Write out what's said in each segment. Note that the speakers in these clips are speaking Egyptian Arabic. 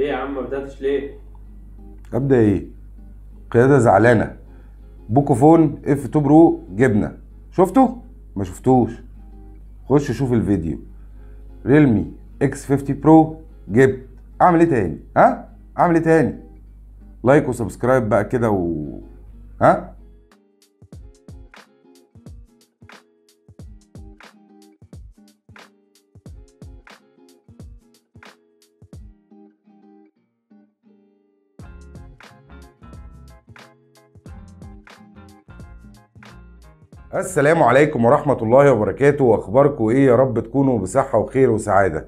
ليه يا عم ما بداتش ليه ابدا ايه قياده زعلانه بوكوفون اف 2 برو جبنه شفته ما شفتوش خش شوف الفيديو ريلمي اكس 50 برو جبت اعمل ايه تاني ها اعمل ايه تاني لايك وسبسكرايب بقى كده و ها السلام عليكم ورحمة الله وبركاته واخباركم ايه يا رب تكونوا بصحة وخير وسعادة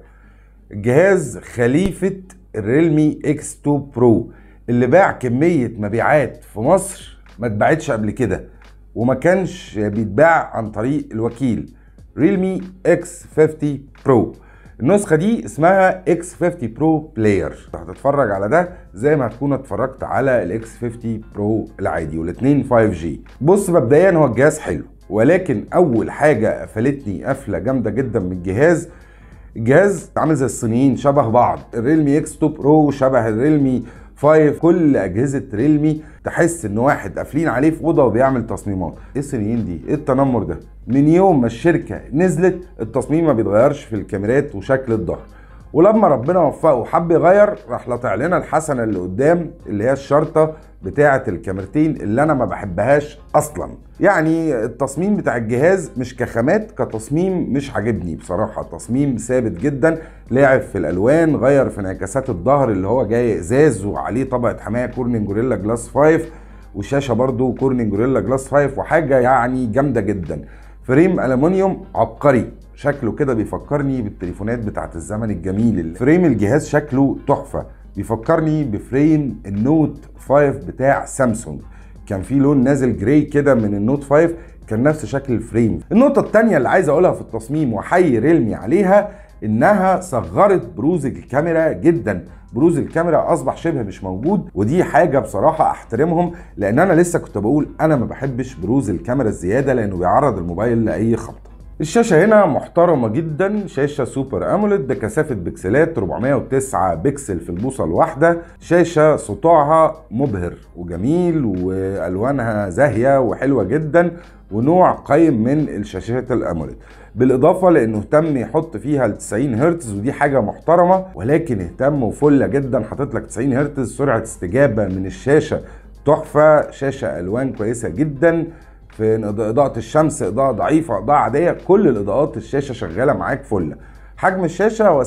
الجهاز خليفة الريلمي اكس 2 برو اللي باع كمية مبيعات في مصر ما اتباعتش قبل كده وما كانش بيتباع عن طريق الوكيل ريلمي اكس 50 برو النسخة دي اسمها اكس 50 برو بلاير هتتفرج على ده زي ما هتكون اتفرجت على الاكس 50 برو العادي والاتنين 5G بص مبدئيا هو الجهاز حلو ولكن اول حاجة قفلتني قفلة جامدة جدا من الجهاز الجهاز عامل زي الصينيين شبه بعض الريلمي اكس 2 برو شبه الريلمي 5 كل اجهزه ريلمي تحس ان واحد قافلين عليه في اوضه وبيعمل تصميمات ايه الصينيين دي ايه التنمر ده من يوم ما الشركه نزلت التصميم ما بيتغيرش في الكاميرات وشكل الظهر ولما ربنا وفقه وحب يغير راح لطع لنا الحسنه اللي قدام اللي هي الشرطه بتاعه الكاميرتين اللي انا ما بحبهاش اصلا يعني التصميم بتاع الجهاز مش كخامات كتصميم مش عاجبني بصراحه تصميم ثابت جدا لعب في الالوان غير في انعكاسات الظهر اللي هو جاي ازاز وعليه طبقه حمايه كورنينج جوريلا جلاس 5 وشاشه برضو كورنينج جوريلا جلاس 5 وحاجه يعني جامده جدا فريم الومنيوم عبقري شكله كده بيفكرني بالتليفونات بتاعت الزمن الجميل الفريم الجهاز شكله تحفه بيفكرني بفريم النوت 5 بتاع سامسونج كان في لون نازل جراي كده من النوت 5 كان نفس شكل الفريم النقطه الثانيه اللي عايز اقولها في التصميم وحي ريلمي عليها انها صغرت بروز الكاميرا جدا بروز الكاميرا اصبح شبه مش موجود ودي حاجه بصراحه احترمهم لان انا لسه كنت بقول انا ما بحبش بروز الكاميرا الزياده لانه بيعرض الموبايل لاي خبطه الشاشة هنا محترمة جدا شاشة سوبر أموليد بكثافة بكسلات 409 بكسل في البوصة الواحدة شاشة سطوعها مبهر وجميل وألوانها زاهية وحلوة جدا ونوع قيم من الشاشات الأموليد بالإضافة لأنه اهتم يحط فيها ال 90 هرتز ودي حاجة محترمة ولكن اهتم وفلة جدا حاطط لك 90 هرتز سرعة استجابة من الشاشة تحفة شاشة ألوان كويسة جدا في اضاءة الشمس اضاءة ضعيفة اضاءة عادية كل الاضاءات الشاشة شغالة معاك فل حجم الشاشة هو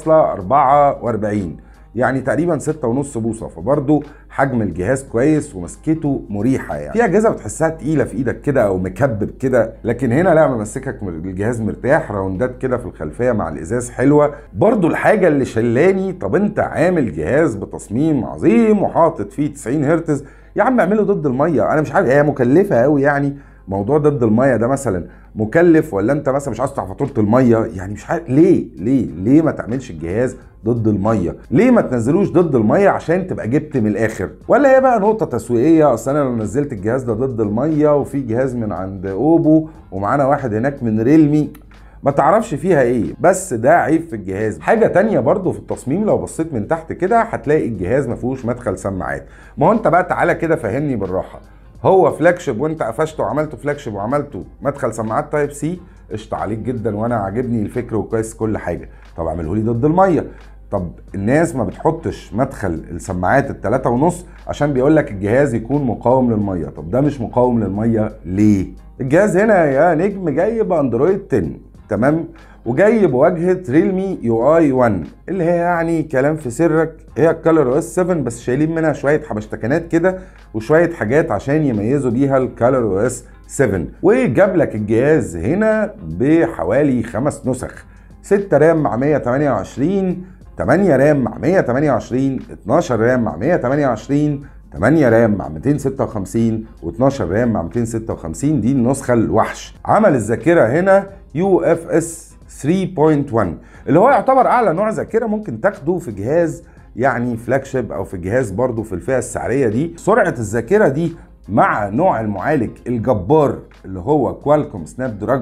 6.44 يعني تقريبا 6.5 بوصة فبرضه حجم الجهاز كويس ومسكته مريحة يعني في أجهزة بتحسها تقيلة في إيدك كده أو مكبب كده لكن هنا لا ممسكك الجهاز مرتاح راوندات كده في الخلفية مع الإزاز حلوة برضه الحاجة اللي شلاني طب أنت عامل جهاز بتصميم عظيم وحاطط فيه 90 هرتز يا عم اعمله ضد الميه انا مش عارف هي مكلفه قوي يعني موضوع ضد الميه ده مثلا مكلف ولا انت مثلا مش عايز تدفع فاتوره الميه يعني مش عارف ليه ليه ليه ما تعملش الجهاز ضد الميه ليه ما تنزلوش ضد الميه عشان تبقى جبت من الاخر ولا هي بقى نقطه تسويقيه اصل انا لو نزلت الجهاز ده ضد الميه وفي جهاز من عند اوبو ومعانا واحد هناك من ريلمي ما تعرفش فيها ايه بس ده عيب في الجهاز حاجه تانية برضو في التصميم لو بصيت من تحت كده هتلاقي الجهاز ما فيهوش مدخل سماعات ما هو انت بقى تعالى كده فهمني بالراحه هو فلاج شيب وانت قفشته وعملته فلاج شيب وعملته مدخل سماعات تايب سي قشطه عليك جدا وانا عاجبني الفكر وكويس كل حاجه طب اعمله لي ضد الميه طب الناس ما بتحطش مدخل السماعات التلاتة ونص عشان بيقول لك الجهاز يكون مقاوم للميه طب ده مش مقاوم للميه ليه الجهاز هنا يا نجم جاي باندرويد 10 تمام وجاي بواجهه ريلمي يو اي 1 اللي هي يعني كلام في سرك هي الكالر او اس 7 بس شايلين منها شويه حبشتكنات كده وشويه حاجات عشان يميزوا بيها الكالر او اس 7 وجاب لك الجهاز هنا بحوالي خمس نسخ 6 رام مع 128 8 رام مع 128 12 رام مع 128 8 رام مع 256 و12 رام مع 256 دي النسخه الوحش عمل الذاكره هنا يو اف اس 3.1 اللي هو يعتبر اعلى نوع ذاكره ممكن تاخده في جهاز يعني فلاج شيب او في جهاز برضه في الفئه السعريه دي سرعه الذاكره دي مع نوع المعالج الجبار اللي هو كوالكوم سناب دراجون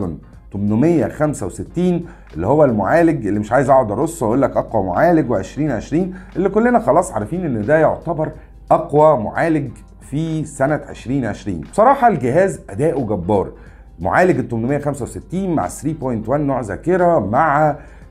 865 اللي هو المعالج اللي مش عايز اقعد ارص واقول لك اقوى معالج و2020 اللي كلنا خلاص عارفين ان ده يعتبر اقوى معالج في سنه 2020 بصراحه الجهاز اداؤه جبار معالج ال 865 مع 3.1 نوع ذاكره مع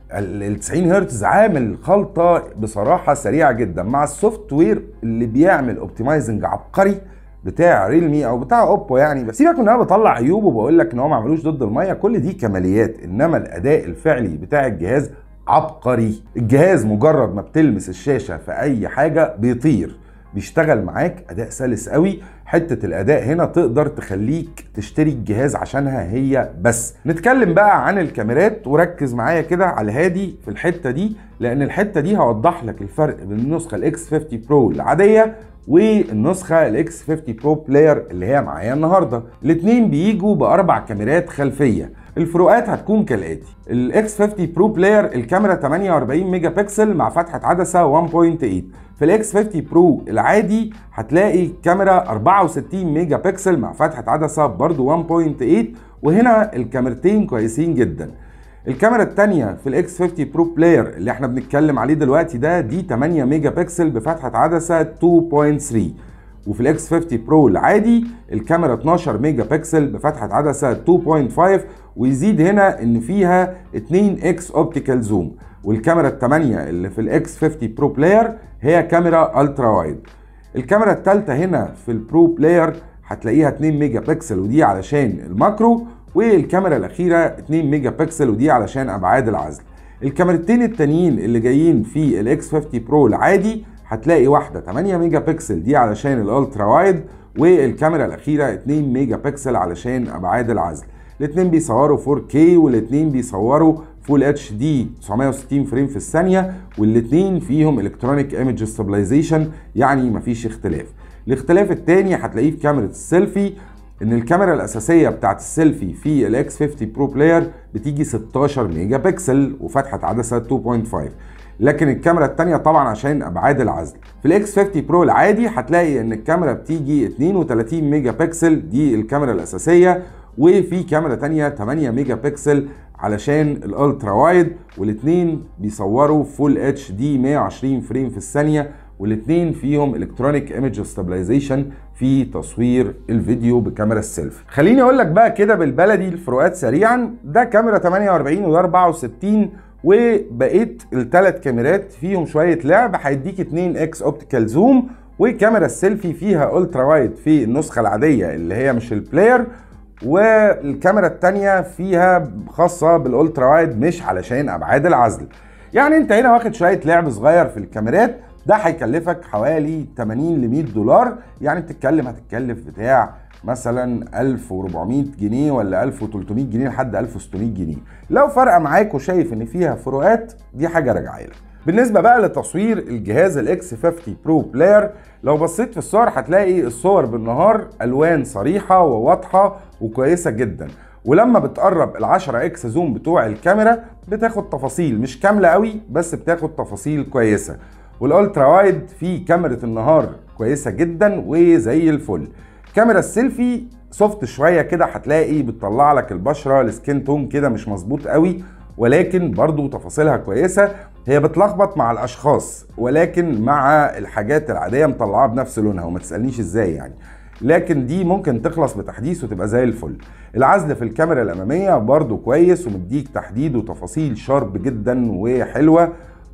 ال 90 هرتز عامل خلطه بصراحه سريعه جدا مع السوفت وير اللي بيعمل اوبتمايزنج عبقري بتاع ريلمي او بتاع اوبو يعني بس سيبك من انا بطلع عيوب وبقول لك ان هو ما عملوش ضد الميه كل دي كماليات انما الاداء الفعلي بتاع الجهاز عبقري الجهاز مجرد ما بتلمس الشاشه في اي حاجه بيطير بيشتغل معاك اداء سلس قوي حته الاداء هنا تقدر تخليك تشتري الجهاز عشانها هي بس نتكلم بقى عن الكاميرات وركز معايا كده على الهادي في الحته دي لان الحته دي هوضح لك الفرق بين النسخه الاكس 50 برو العاديه والنسخه الاكس 50 برو بلاير اللي هي معايا النهارده الاثنين بيجوا باربع كاميرات خلفيه الفروقات هتكون كالاتي الاكس 50 برو بلاير الكاميرا 48 ميجا بكسل مع فتحه عدسه 1.8 في الاكس 50 برو العادي هتلاقي كاميرا 64 ميجا بكسل مع فتحه عدسه برضو 1.8 وهنا الكاميرتين كويسين جدا الكاميرا الثانيه في الاكس 50 برو بلاير اللي احنا بنتكلم عليه دلوقتي ده دي 8 ميجا بكسل بفتحه عدسه 2.3 وفي الاكس 50 برو العادي الكاميرا 12 ميجا بكسل بفتحه عدسه 2.5 ويزيد هنا ان فيها 2 اكس اوبتيكال زوم والكاميرا الثمانية اللي في الاكس 50 برو بلاير هي كاميرا الترا وايد الكاميرا الثالثه هنا في البرو بلاير هتلاقيها 2 ميجا بكسل ودي علشان الماكرو والكاميرا الاخيره 2 ميجا بكسل ودي علشان ابعاد العزل الكاميرتين التانيين اللي جايين في الاكس 50 برو العادي هتلاقي واحده 8 ميجا بكسل دي علشان الالترا وايد والكاميرا الاخيره 2 ميجا بكسل علشان ابعاد العزل الاثنين بيصوروا 4K والاثنين بيصوروا فول اتش دي 960 فريم في الثانيه والاثنين فيهم الكترونيك ايمج ستابلايزيشن يعني مفيش اختلاف الاختلاف الثاني هتلاقيه في كاميرا السيلفي ان الكاميرا الاساسيه بتاعت السيلفي في الاكس 50 برو بلاير بتيجي 16 ميجا بكسل وفتحه عدسه 2.5 لكن الكاميرا الثانيه طبعا عشان ابعاد العزل في الاكس 50 برو العادي هتلاقي ان الكاميرا بتيجي 32 ميجا بكسل دي الكاميرا الاساسيه وفي كاميرا تانية 8 ميجا بكسل علشان الالترا وايد والاثنين بيصوروا فول اتش دي 120 فريم في الثانيه والاثنين فيهم الكترونيك ايمج ستابلايزيشن في تصوير الفيديو بكاميرا السيلفي خليني اقول لك بقى كده بالبلدي الفروقات سريعا ده كاميرا 48 وده 64 وبقيت الثلاث كاميرات فيهم شويه لعب هيديك 2 اكس اوبتيكال زوم وكاميرا السيلفي فيها الترا وايد في النسخه العاديه اللي هي مش البلاير والكاميرا التانية فيها خاصة بالالترا وايد مش علشان ابعاد العزل يعني انت هنا واخد شوية لعب صغير في الكاميرات ده هيكلفك حوالي 80 ل 100 دولار يعني بتتكلم هتتكلف بتاع مثلا 1400 جنيه ولا 1300 جنيه لحد 1600 جنيه لو فارقه معاك وشايف ان فيها فروقات دي حاجه راجعه لك بالنسبه بقى لتصوير الجهاز الاكس 50 برو بلاير لو بصيت في الصور هتلاقي الصور بالنهار الوان صريحه وواضحه وكويسه جدا ولما بتقرب ال 10 اكس زوم بتوع الكاميرا بتاخد تفاصيل مش كامله قوي بس بتاخد تفاصيل كويسه والالترا وايد في كاميرا النهار كويسه جدا وزي الفل كاميرا السيلفي سوفت شويه كده هتلاقي بتطلع لك البشره السكين تون كده مش مظبوط قوي ولكن برضو تفاصيلها كويسه هي بتلخبط مع الاشخاص ولكن مع الحاجات العاديه مطلعاها بنفس لونها وما تسالنيش ازاي يعني لكن دي ممكن تخلص بتحديث وتبقى زي الفل العزل في الكاميرا الاماميه برضو كويس ومديك تحديد وتفاصيل شارب جدا وحلوه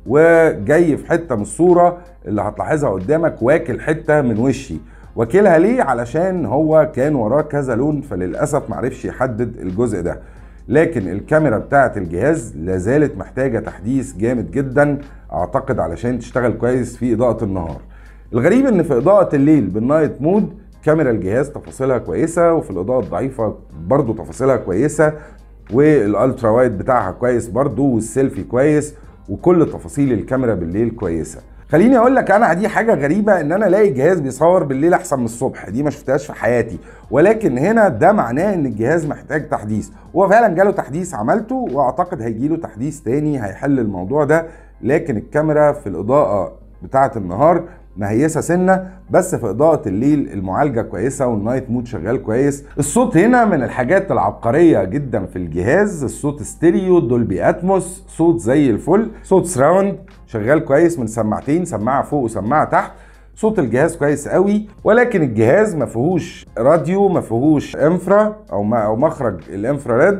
وجاي في حته من الصوره اللي هتلاحظها قدامك واكل حته من وشي واكلها ليه علشان هو كان وراه كذا لون فللاسف معرفش يحدد الجزء ده لكن الكاميرا بتاعه الجهاز لازالت محتاجه تحديث جامد جدا اعتقد علشان تشتغل كويس في اضاءه النهار الغريب ان في اضاءه الليل بالنايت مود كاميرا الجهاز تفاصيلها كويسه وفي الاضاءه الضعيفه برضو تفاصيلها كويسه والالترا وايد بتاعها كويس برضو والسيلفي كويس وكل تفاصيل الكاميرا بالليل كويسه خليني اقول لك انا دي حاجه غريبه ان انا الاقي جهاز بيصور بالليل احسن من الصبح دي ما شفتهاش في حياتي ولكن هنا ده معناه ان الجهاز محتاج تحديث هو فعلا جاله تحديث عملته واعتقد هيجيله تحديث تاني هيحل الموضوع ده لكن الكاميرا في الاضاءه بتاعه النهار مهيسه سنه بس في اضاءه الليل المعالجه كويسه والنايت مود شغال كويس الصوت هنا من الحاجات العبقريه جدا في الجهاز الصوت ستيريو دولبي اتموس صوت زي الفل صوت سراوند شغال كويس من سماعتين سماعه فوق وسماعه تحت صوت الجهاز كويس قوي ولكن الجهاز ما فيهوش راديو ما فيهوش انفرا او ما او مخرج الانفراريد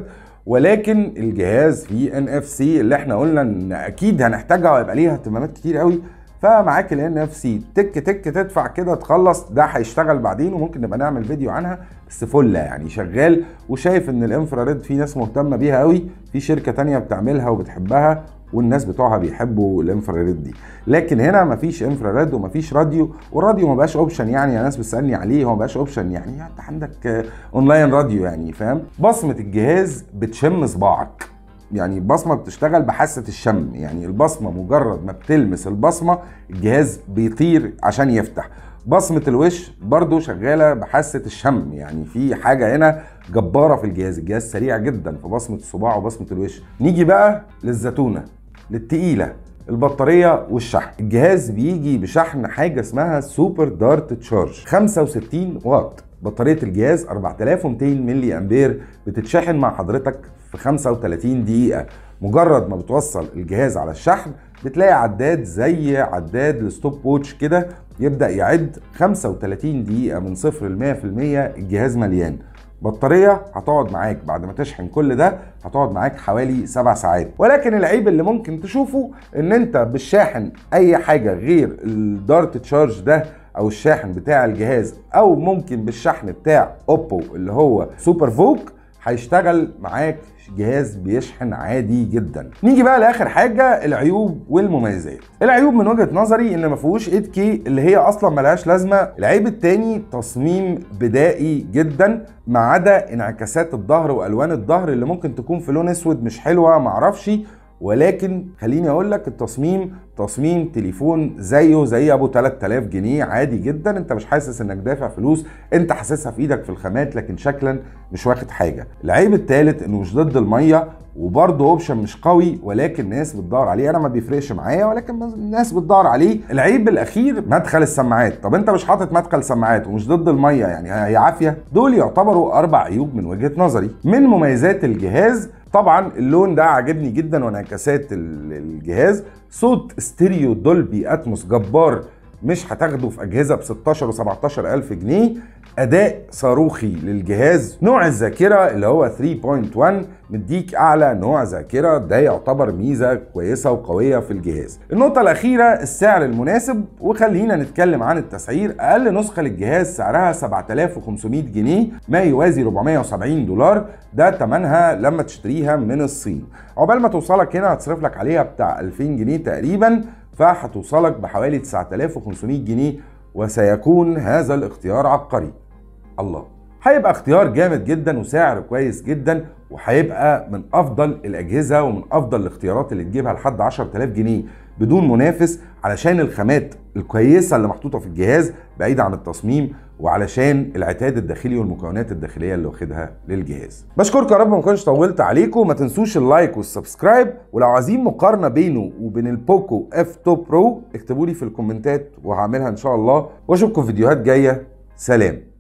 ولكن الجهاز فيه ان اف سي اللي احنا قلنا ان اكيد هنحتاجها ويبقى ليها اهتمامات كتير قوي فمعاك الان اف سي تك تك تدفع كده تخلص ده هيشتغل بعدين وممكن نبقى نعمل فيديو عنها بس فله يعني شغال وشايف ان الانفراريد في ناس مهتمه بيها قوي في شركه تانية بتعملها وبتحبها والناس بتوعها بيحبوا الانفراريد دي لكن هنا مفيش انفراريد ومفيش راديو والراديو ما بقاش اوبشن يعني ناس بتسالني عليه هو ما بقاش اوبشن يعني انت عندك اونلاين راديو يعني فاهم بصمه الجهاز بتشم صباعك يعني البصمه بتشتغل بحاسه الشم يعني البصمه مجرد ما بتلمس البصمه الجهاز بيطير عشان يفتح بصمة الوش برضو شغالة بحاسة الشم يعني في حاجة هنا جبارة في الجهاز الجهاز سريع جدا في بصمة الصباع وبصمة الوش نيجي بقى للزتونة للتقيلة البطارية والشحن الجهاز بيجي بشحن حاجة اسمها سوبر دارت تشارج 65 واط بطارية الجهاز 4200 ملي امبير بتتشحن مع حضرتك في 35 دقيقة مجرد ما بتوصل الجهاز على الشحن بتلاقي عداد زي عداد الستوب ووتش كده يبدأ يعد 35 دقيقة من صفر ل 100% الجهاز مليان بطارية هتقعد معاك بعد ما تشحن كل ده هتقعد معاك حوالي 7 ساعات ولكن العيب اللي ممكن تشوفه ان انت بالشاحن اي حاجة غير الدارت تشارج ده او الشاحن بتاع الجهاز او ممكن بالشحن بتاع اوبو اللي هو سوبر فوك هيشتغل معاك جهاز بيشحن عادي جدا نيجي بقى لاخر حاجه العيوب والمميزات العيوب من وجهه نظري ان ما فيهوش 8K اللي هي اصلا ملهاش لازمه العيب التاني تصميم بدائي جدا ما عدا انعكاسات الظهر والوان الظهر اللي ممكن تكون في لون اسود مش حلوه معرفش ولكن خليني اقول لك التصميم تصميم تليفون زيه زي ابو 3000 جنيه عادي جدا انت مش حاسس انك دافع فلوس انت حاسسها في ايدك في الخامات لكن شكلا مش واخد حاجه العيب الثالث انه مش ضد الميه وبرضه اوبشن مش قوي ولكن الناس بتدور عليه انا ما بيفرقش معايا ولكن الناس بتدور عليه العيب الاخير مدخل السماعات طب انت مش حاطط مدخل سماعات ومش ضد الميه يعني هي عافيه دول يعتبروا اربع عيوب من وجهه نظري من مميزات الجهاز طبعا اللون ده عجبني جدا وانعكاسات الجهاز صوت ستيريو دولبي اتموس جبار مش هتاخده في اجهزه ب 16 و17 الف جنيه اداء صاروخي للجهاز نوع الذاكره اللي هو 3.1 مديك اعلى نوع ذاكره ده يعتبر ميزه كويسه وقويه في الجهاز النقطه الاخيره السعر المناسب وخلينا نتكلم عن التسعير اقل نسخه للجهاز سعرها 7500 جنيه ما يوازي 470 دولار ده تمنها لما تشتريها من الصين عقبال ما توصلك هنا هتصرف لك عليها بتاع 2000 جنيه تقريبا فهتوصلك بحوالي 9500 جنيه وسيكون هذا الاختيار عبقري الله هيبقى اختيار جامد جدا وسعر كويس جدا وهيبقى من افضل الاجهزه ومن افضل الاختيارات اللي تجيبها لحد 10000 جنيه بدون منافس علشان الخامات الكويسه اللي محطوطه في الجهاز بعيده عن التصميم وعلشان العتاد الداخلي والمكونات الداخليه اللي واخدها للجهاز بشكركم يا رب ما كنتش طولت عليكم ما تنسوش اللايك والسبسكرايب ولو عايزين مقارنه بينه وبين البوكو اف 2 برو اكتبوا لي في الكومنتات وهعملها ان شاء الله واشوفكم في فيديوهات جايه سلام